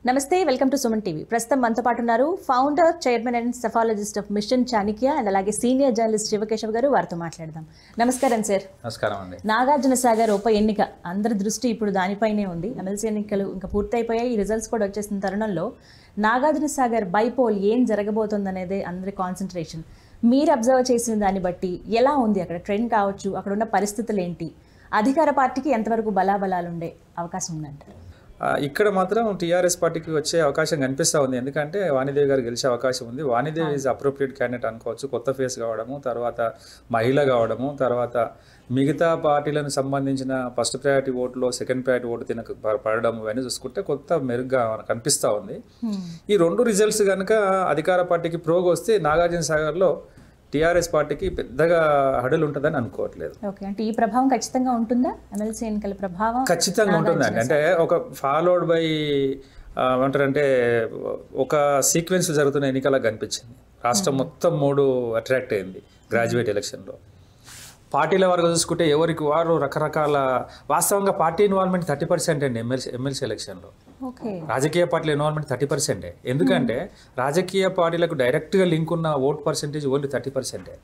నమస్తే welcome to Suman TV ప్రస్తుతం మనతో పాటు ఉన్నారు founder chairman and psephologist of mission Chanakya and అలాగే సీనియర్ జర్నలిస్ట్ శివకేశవ్ గారు వారితో మాట్లాడదాం నమస్కారం సార్ నమస్కారం అండి నాగార్జున సాగర్ ఉప ఎన్నిక అందరి దృష్టి ఇప్పుడు దానిపైనే ఉంది ఎమ్మెల్సీ ఎన్నికలు ఇంకా పూర్తయిపోయాయి ఈ రిజల్ట్స్ కూడా వచ్చేసిన తరుణంలో నాగార్జున సాగర్ బైపోల్ ఏం జరగబోతుంది అనేది అందరి కాన్సన్ట్రేషన్ మీరు అబ్జర్వ్ చేసిన దాన్ని బట్టి ఎలా ఉంది అక్కడ ట్రెండ్ కావచ్చు అక్కడ ఉన్న పరిస్థితులు ఏంటి అధికార పార్టీకి ఎంతవరకు బలాబలాలు ఉండే అవకాశం ఉందంటారు ఆ, ఇక్కడ మాత్రం టీఆర్ఎస్ పార్టీకి వచ్చే అవకాశం కనిపిస్తూ ఉంది ఎందుకంటే వాణిదేవి గారు గెలిచే అవకాశం ఉంది వాణిదేవి ఈజ్ అప్రోప్రియేట్ క్యాండిడేట్ అనుకోవచ్చు కొత్త ఫేస్ కావడము తర్వాత మహిళ కావడము తర్వాత మిగతా పార్టీలకు సంబంధించిన ఫస్ట్ ప్రయారిటీ ఓట్లో సెకండ్ ప్రయారిటీ ఓటు తినక ప- పడడం ఇవన్నీ చూసుకుంటే కొత్త మెరుగ్గా కనిపిస్తూ ఉంది ఈ రెండు రిజల్ట్స్ కనుక అధికార పార్టీకి ప్రోగ్ వస్తే నాగార్జున సాగర్లో టీఆర్ఎస్ పార్టీకి పెద్దగా హడలు ఉంటుందని అనుకోవట్లేదు ఓకే అంటే ఈ ప్రభావం ఖచ్చితంగా ఉంటుందా ఎమ్మెల్సీ ఎన్నికల ప్రభావం ఖచ్చితంగా ఉంటుందండి అంటే ఒక ఫాలోడ్ బై ఏమంటారంటే ఒక సీక్వెన్స్ జరుగుతున్న ఎన్నికలా కనిపించింది రాష్ట్రం మొత్తం మూడు అట్రాక్ట్ అయింది గ్రాడ్యుయేట్ ఎలక్షన్లో పార్టీల వరకు చూసుకుంటే ఎవరికి వారు రకరకాల వాస్తవంగా పార్టీ ఇన్వాల్వ్మెంట్ థర్టీ పర్సెంట్ అండి ఎమ్మెల్సీ ఎమ్మెల్సీ ఎలక్షన్లో ఓకే రాజకీయ పార్టీల ఇన్వాల్వ్మెంట్ థర్టీ పర్సెంటే ఎందుకంటే రాజకీయ పార్టీలకు డైరెక్ట్గా లింక్ ఉన్న ఓట్ పర్సెంటేజ్ ఓన్లీ థర్టీ పర్సెంటే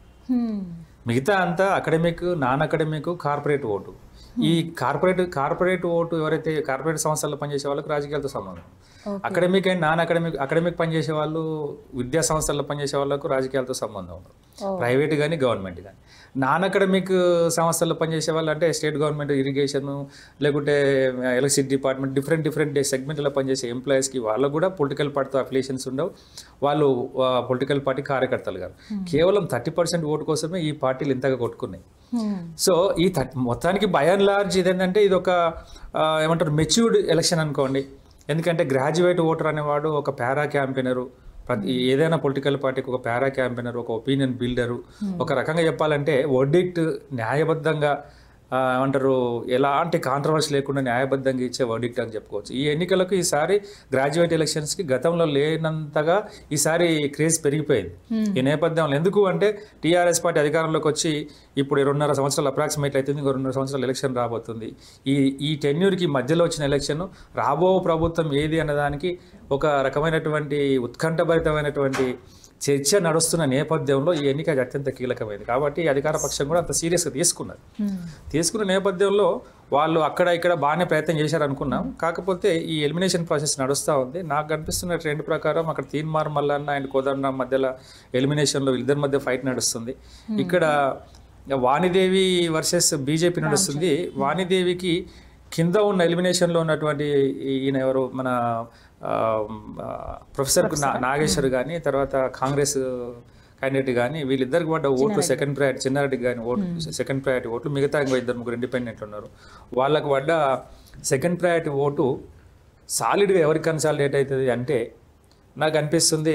మిగతా అంతా academic non academic corporate vote ఈ కార్పొరేట్ కార్పొరేట్ ఓటు ఎవరైతే కార్పొరేట్ సంస్థల్లో పనిచేసే వాళ్ళకి రాజకీయాలతో సంబంధం academic and non academic academic పనిచేసే వాళ్ళు విద్యా సంస్థల్లో పనిచేసే వాళ్ళకు రాజకీయాలతో సంబంధం ఉండదు ప్రైవేట్ కానీ గవర్నమెంట్ కానీ నాన్ అకాడమిక్ సంస్థల్లో పనిచేసే వాళ్ళు అంటే స్టేట్ గవర్నమెంట్ ఇరిగేషన్ లేకుంటే ఎలక్ట్రిసిటీ డిపార్ట్మెంట్ డిఫరెంట్ డిఫరెంట్ సెగ్మెంట్లో పనిచేసే ఎంప్లాయీస్కి వాళ్ళకు కూడా పొలిటికల్ పార్టీతో అఫిలియేషన్స్ ఉండవు వాళ్ళు పొలిటికల్ పార్టీ కార్యకర్తలు గారు కేవలం థర్టీ పర్సెంట్ ఓటు కోసమే ఈ పార్టీలు ఇంతగా కొట్టుకున్నాయి సో ఈ థర్ట్ మొత్తానికి బై అండ్ లార్జ్ ఇదేంటంటే ఇది ఒక ఆ, ఏమంటారు మెచ్యూర్డ్ ఎలక్షన్ అనుకోండి ఎందుకంటే గ్రాడ్యుయేట్ ఓటర్ అనేవాడు ఒక పారా క్యాంపెయినరు ప్రతి ఏదైనా పొలిటికల్ పార్టీకి ఒక పారా క్యాంపెయినర్ ఒక ఒపీనియన్ బిల్డరు ఒక రకంగా చెప్పాలంటే వర్డిక్ట్ న్యాయబద్ధంగా ఆ, ఏమంటారు ఎలాంటి కాంట్రవర్సీ లేకుండా న్యాయబద్ధంగా ఇచ్చే వర్డిక్ట్ అని చెప్పుకోవచ్చు ఈ ఎన్నికలకు ఈసారి గ్రాడ్యుయేట్ ఎలక్షన్స్కి గతంలో లేనంతగా ఈసారి క్రేజ్ పెరిగిపోయింది ఈ నేపథ్యంలో ఎందుకు అంటే టీఆర్ఎస్ పార్టీ అధికారంలోకి వచ్చి ఇప్పుడు రెండున్నర సంవత్సరాలు అప్రాక్సిమేట్ అవుతుంది ఇంకో రెండున్నర సంవత్సరాలు ఎలక్షన్ రాబోతుంది ఈ ఈ టెన్యూర్కి మధ్యలో వచ్చిన ఎలక్షన్ రాబో ప్రభుత్వం ఏది అన్నదానికి ఒక రకమైనటువంటి ఉత్కంఠభరితమైనటువంటి చర్చ నడుస్తున్న నేపథ్యంలో ఈ ఎన్నిక అత్యంత కీలకమైంది కాబట్టి అధికార పక్షం కూడా అంత సీరియస్గా తీసుకున్నది తీసుకున్న నేపథ్యంలో వాళ్ళు అక్కడ ఇక్కడ బాగానే ప్రయత్నం చేశారు అనుకున్నాం కాకపోతే ఈ ఎలిమినేషన్ ప్రాసెస్ నడుస్తూ ఉంది నాకు కనిపిస్తున్న ట్రెండ్ ప్రకారం అక్కడ తీన్మార్ మల్లన్న అండ్ కోదండరాం మధ్యలో ఎలిమినేషన్లో వీళ్ళిద్దరి మధ్య ఫైట్ నడుస్తుంది ఇక్కడ వాణిదేవి వర్సెస్ బీజేపీ నడుస్తుంది వాణిదేవికి కింద ఉన్న ఎలిమినేషన్లో ఉన్నటువంటి ఈయన ఎవరు మన ఆ, ఆ, ప్రొఫెసర్ నా- నాగేశ్వర్ కానీ తర్వాత కాంగ్రెస్ క్యాండిడేట్ కానీ వీళ్ళిద్దరికి పడ్డ ఓట్లు సెకండ్ ప్రయారిటీ చిన్నారెడ్డికి కానీ ఓట్లు సెకండ్ ప్రయారిటీ ఓట్లు మిగతా ఇంకో ఇద్దరు ముగ్గురు ఇండిపెండెంట్ ఉన్నారు వాళ్ళకు పడ్డ సెకండ్ ప్రయారిటీ ఓటు సాలిడ్గా ఎవరికి కన్సాలిడేట్ అవుతుంది అంటే నాకు అనిపిస్తుంది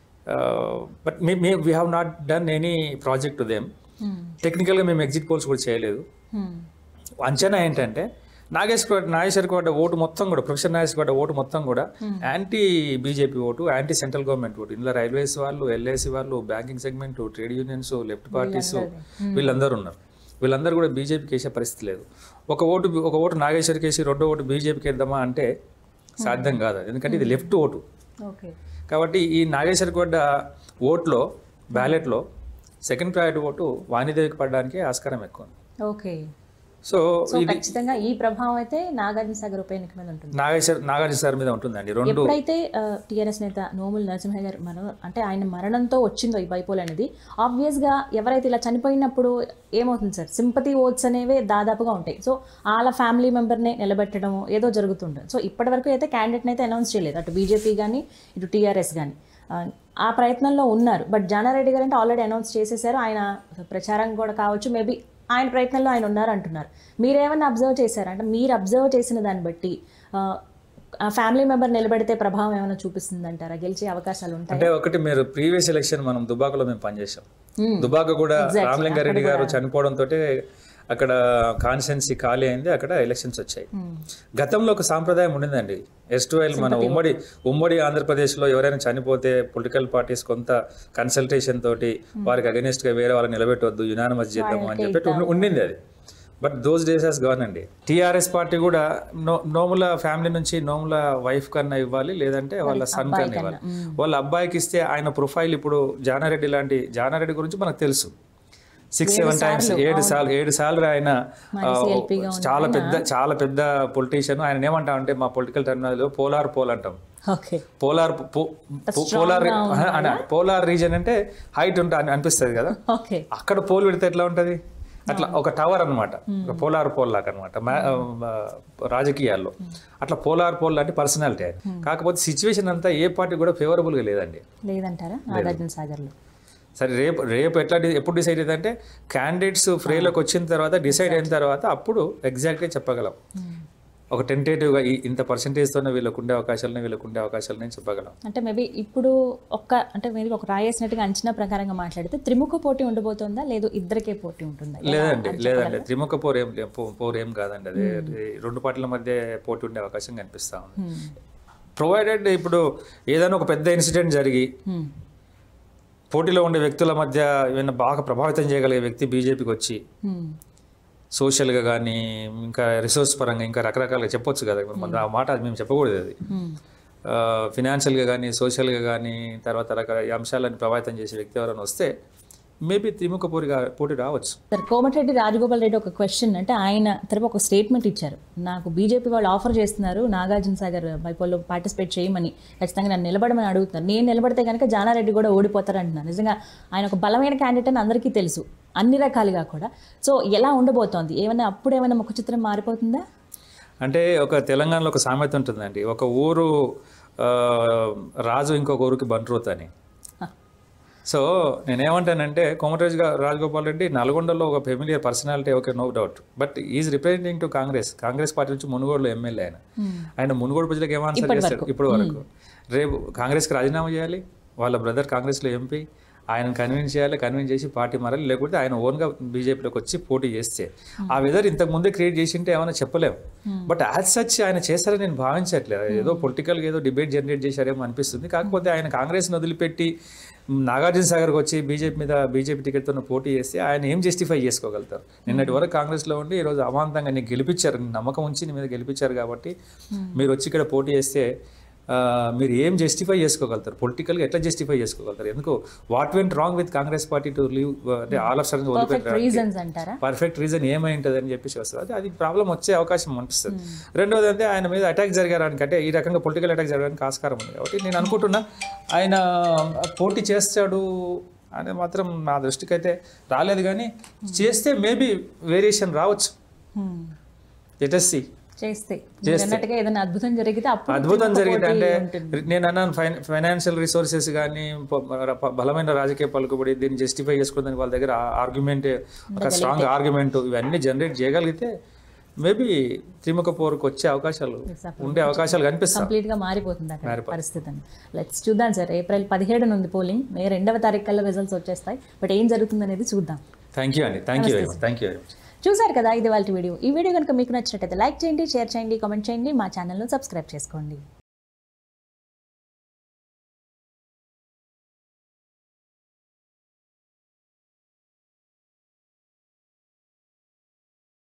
but me me we have not done any project to them టెక్నికల్గా మేము ఎగ్జిట్ పోల్స్ కూడా చేయలేదు అంచనా ఏంటంటే నాగేశ్వర నాగేశ్వర్ పడ్డ ఓటు మొత్తం కూడా ప్రొఫెసర్ నాగేశ్వర్ పడ్డ ఓటు మొత్తం కూడా anti BJP vote anti central government vote ఇందులో రైల్వేస్ వాళ్ళు ఎల్ఐసి వాళ్ళు banking segment trade unions left parties వీళ్ళందరూ ఉన్నారు వీళ్ళందరూ కూడా బీజేపీకి వేసే పరిస్థితి లేదు ఒక ఓటు ఒక ఓటు నాగేశ్వర్కి వేసి రెండో ఓటు బీజేపీకి వేద్దామా అంటే సాధ్యం కాదు అది. ఎందుకంటే ఇది లెఫ్ట్ ఓటు ఓకే కాబట్టి ఈ నాగేశ్వర్ గొడ్డ ఓట్లో బ్యాలెట్లో సెకండ్ ప్రయారిటీ ఓటు వాణిదేవికి పడడానికి ఆస్కారం ఎక్కువ ఉంది ఓకే సో సో ఖచ్చితంగా ఈ ప్రభావం అయితే నాగార్జున సాగర్ ఉప ఎన్నిక మీద ఉంటుంది నాగేశ్వర్ నాగార్జున సార్ మీద ఉంటుందండి రెండు ఎప్పుడైతే టిఆర్ఎస్ నేత నోముల నరసింహ గారు మరణం అంటే ఆయన మరణంతో వచ్చిందో ఈ బైపోల్ అనేది ఆబ్వియస్ గా ఎవరైతే ఇలా చనిపోయినప్పుడు ఏమవుతుంది సార్ సింపతి ఓట్స్ అనేవి దాదాపుగా ఉంటాయి సో వాళ్ళ ఫ్యామిలీ మెంబర్నే నిలబెట్టడం ఏదో జరుగుతుంటుంది సో ఇప్పటి వరకు అయితే క్యాండిడేట్ని అయితే అనౌన్స్ చేయలేదు అటు బీజేపీ కానీ ఇటు టీఆర్ఎస్ కానీ ఆ ప్రయత్నంలో ఉన్నారు బట్ జానారెడ్డి గారు అంటే ఆల్రెడీ అనౌన్స్ చేసేసారు ఆయన ప్రచారం కూడా కావచ్చు మేబీ ఆయన ప్రయత్నంలో ఆయన ఉన్నారు అంటున్నారు మీరేమన్నా అబ్జర్వ్ చేశారా అంటే మీరు అబ్జర్వ్ చేసిన దాన్ని బట్టి ఆ, ఆ ఫ్యామిలీ మెంబర్ నిలబెడితే ప్రభావం ఏమైనా చూపిస్తుంది అంటారా గెలిచే అవకాశాలు ఉంటాయి అంటే ఒకటి మీరు ప్రీవియస్ ఎలక్షన్ మనం దుబాకలో మేము పనిచేసాం దుబాక కూడా రామలింగారెడ్డి గారు చనిపోవడంతో అక్కడ కాన్స్టెన్సీ ఖాళీ అయింది అక్కడ ఎలక్షన్స్ వచ్చాయి గతంలో ఒక సాంప్రదాయం ఉండిందండి ఎస్టువైల్ మన ఉమ్మడి ఉమ్మడి ఆంధ్రప్రదేశ్లో ఎవరైనా చనిపోతే పొలిటికల్ పార్టీస్ కొంత కన్సల్టేషన్ తోటి వారికి against గా వేరే వాళ్ళని నిలబెట్టవద్దు యునానమస్ చేద్దాము అని చెప్పి ఉండి- ఉండింది అది but those days has gone అండి టీఆర్ఎస్ పార్టీ కూడా నో నోముల ఫ్యామిలీ నుంచి నోముల వైఫ్ కన్నా ఇవ్వాలి లేదంటే వాళ్ళ సన్ కన్నా ఇవ్వాలి వాళ్ళ అబ్బాయికి ఇస్తే ఆయన ప్రొఫైల్ ఇప్పుడు జానారెడ్డి లాంటి జానారెడ్డి గురించి మనకు తెలుసు సిక్స్ సెవెన్ టైమ్స్ ఏడు సార్లు ఏడు సార్లు ఆయన ఆ, చాలా పెద్ద చాలా పెద్ద పొలిటీషియన్ ఆయన ఏమంటాం అంటే మా పొలిటికల్ టర్మినాలజీలో పోలార్ పోల్ అంటాం ఓకే పోలార్ పో- పో- పోలార్ అన పోలార్ రీజన్ అంటే హైట్ ఉంటా అని అనిపిస్తుంది కదా ఓకే అక్కడ పోల్ పెడితే ఎట్లా ఉంటది అట్లా ఒక టవర్ అన్నమాట ఒక పోలార్ పోల్ లాగా అనమాట రాజకీయాల్లో అట్లా పోలార్ పోల్ లాంటి పర్సనాలిటీ ఆయన కాకపోతే సిచ్యువేషన్ అంతా ఏ పార్టీ కూడా ఫేవరబుల్ గా లేదండి లేదంటారా నాగార్జున సాగర్లో సరే రేపు రేపు ఎట్లా డి- ఎప్పుడు డిసైడ్ అయిందంటే క్యాండిడేట్స్ ఫ్రేలోకి వచ్చిన తర్వాత డిసైడ్ అయిన తర్వాత అప్పుడు ఎగ్జాక్ట్గా చెప్పగలం ఒక టెంటేటివ్గా ఇంత పర్సంటేజ్తోనే వీళ్ళకు ఉండే అవకాశాలని వీళ్ళకు ఉండే అవకాశాలని చెప్పగలం అంటే మేబీ ఇప్పుడు ఒక్క అంటే మీరు ఒక రాయేసినట్టుగా అంచనా ప్రకారంగా మాట్లాడితే త్రిముఖ పోటీ ఉండబోతుందా లేదు ఇద్దరికే పోటీ ఉంటుందా లేదండి లేదండి త్రిముఖ పోర్ ఏం లే- పో- పోర్ ఏం కాదండి అది ఈ రెండు పార్టీల మధ్య పోటీ ఉండే అవకాశం కనిపిస్తా ఉంది ప్రొవైడెడ్ ఇప్పుడు ఏదైనా ఒక పెద్ద ఇన్సిడెంట్ జరిగి Hmm. పోటీలో ఉండే వ్యక్తుల మధ్య ఏమైనా బాగా ప్రభావితం చేయగలిగే వ్యక్తి బీజేపీకి వచ్చి Hmm. సోషల్గా కానీ ఇంకా రిసోర్స్ పరంగా ఇంకా రకరకాలుగా చెప్పొచ్చు కదా మన ఆ మాట అది మేము చెప్పకూడదు అది Hmm. ఫినాన్షియల్గా కానీ సోషల్గా కానీ తర్వాత రకరకాల అంశాలను ప్రభావితం చేసే వ్యక్తి ఎవరైనా వస్తే మేబీ త్రిముఖ పోటీగా పోటీ రావచ్చు సార్ కోమటిరెడ్డి రాజగోపాల్ రెడ్డి ఒక క్వశ్చన్ అంటే ఆయన తరపు ఒక స్టేట్మెంట్ ఇచ్చారు నాకు బీజేపీ వాళ్ళు ఆఫర్ చేస్తున్నారు నాగార్జున సాగర్ బైపోల్లో పార్టిసిపేట్ చేయమని ఖచ్చితంగా నన్ను నిలబడమని అడుగుతున్నారు నేను నిలబడితే కనుక జానారెడ్డి కూడా ఓడిపోతారు అంటున్నారు నిజంగా ఆయన ఒక బలమైన క్యాండిడేట్ అని అందరికీ తెలుసు అన్ని రకాలుగా కూడా సో ఎలా ఉండబోతోంది ఏమైనా అప్పుడు ఏమైనా ముఖ చిత్రం మారిపోతుందా అంటే ఒక తెలంగాణలో ఒక సామెత ఉంటుందండి ఒక ఊరు ఆ, రాజు ఇంకొక ఊరికి బంట్రోత్ అని హ. సో నేనేమంటానంటే కోమటరాజు గా- రాజగోపాల్ రెడ్డి నల్గొండలో ఒక familiar personality okay no doubt but is representing to Congress Congress party నుంచి మునుగోడులో ఎమ్మెల్యే ఆయన ఆయన మునుగోడు ప్రజలకు ఏం ఆన్సర్ చేస్తారు ఇప్పటి వరకు రేపు కాంగ్రెస్కి రాజీనామా చేయాలి వాళ్ళ బ్రదర్ కాంగ్రెస్లో ఎంపీ ఆయన కన్విన్స్ చేయాలి కన్విన్స్ చేసి పార్టీ మారాలి లేకపోతే ఆయన ఓన్గా బీజేపీలోకి వచ్చి పోటీ చేస్తే ఆ వెదర్ ఇంతకు ముందే క్రియేట్ చేసి ఉంటే ఏమైనా చెప్పలేము బట్ యాజ్ సచ్ ఆయన చేస్తారని నేను భావించట్లేదు ఏదో పొలిటికల్గా ఏదో డిబేట్ జనరేట్ చేశారేమో అనిపిస్తుంది కాకపోతే ఆయన కాంగ్రెస్ని వదిలిపెట్టి నాగార్జున సాగర్కి వచ్చి బీజేపీ మీద బీజేపీ టికెట్తో పోటీ చేస్తే ఆయన ఏం జస్టిఫై చేసుకోగలుగుతారు నిన్నటి వరకు కాంగ్రెస్లో ఉండి ఈరోజు అమాంతంగా నీకు గెలిపించారు నీ నమ్మకం ఉంచి నీ మీద గెలిపించారు కాబట్టి మీరు వచ్చి ఇక్కడ పోటీ చేస్తే ఆ, మీరు ఏం జస్టిఫై చేసుకోగలుగుతారు పొలిటికల్గా ఎట్లా జస్టిఫై చేసుకోగలుగుతారు ఎందుకు what went wrong with Congress party to leave అంటే all of sudden perfect reasons అంటారా పర్ఫెక్ట్ రీజన్ ఏమై ఉంటుంది అని చెప్పేసి వస్తుంది అది అది ప్రాబ్లం వచ్చే అవకాశం అనిపిస్తుంది రెండోది అంటే ఆయన మీద అటాక్ జరగడానికి అంటే ఈ రకంగా పొలిటికల్ అటాక్ జరగడానికి ఆస్కారం ఉంది కాబట్టి నేను అనుకుంటున్నా ఆయన పోటీ చేస్తాడు అనేది మాత్రం నా దృష్టికి అయితే రాలేదు కానీ చేస్తే మేబీ వేరియేషన్ రావచ్చు Hmm. లెటెస్సీ చేస్తే మీరు అన్నట్టుగా ఏదైనా అద్భుతం జరిగితే అప్పుడు అద్భుతం ఇంకొక జరిగింది పోటీ అంటే ఉంటుంది. నేను అన్నాను ఫైన్ ఫైనాన్షియల్ రిసోర్సెస్ కానీ బలమైన రాజకీయ పలుకుబడి దీన్ని జస్టిఫై చేసుకోవడానికి వాళ్ళ దగ్గర ఆర్గ్యుమెంట్ ఒక స్ట్రాంగ్ ఆర్గ్యుమెంట్ ఇవన్నీ జనరేట్ చేయగలిగితే మేబీ త్రిముఖ పోరుకు వచ్చే అవకాశాలు ఉండే అవకాశాలు కనిపిస్తాయి కంప్లీట్ గా మారిపోతుంది అక్కడ పరిస్థితి అని లెట్స్ చూద్దాం సార్ ఏప్రిల్ పదిహేడు నుండి పోలింగ్ మే రెండవ తారీఖు కల్లా రిజల్ట్స్ వచ్చేస్తాయి బట్ ఏం జరుగుతుంది అనేది చూద్దాం థ్యాంక్ యూ అండి thank you very much thank you very much చూసారు కదా ఇది వాళ్ళ వీడియో ఈ వీడియో కనుక మీకు నచ్చినట్టయితే లైక్ చేయండి షేర్ చేయండి కామెంట్ చేయండి మా ఛానల్ను సబ్స్క్రైబ్ చేసుకోండి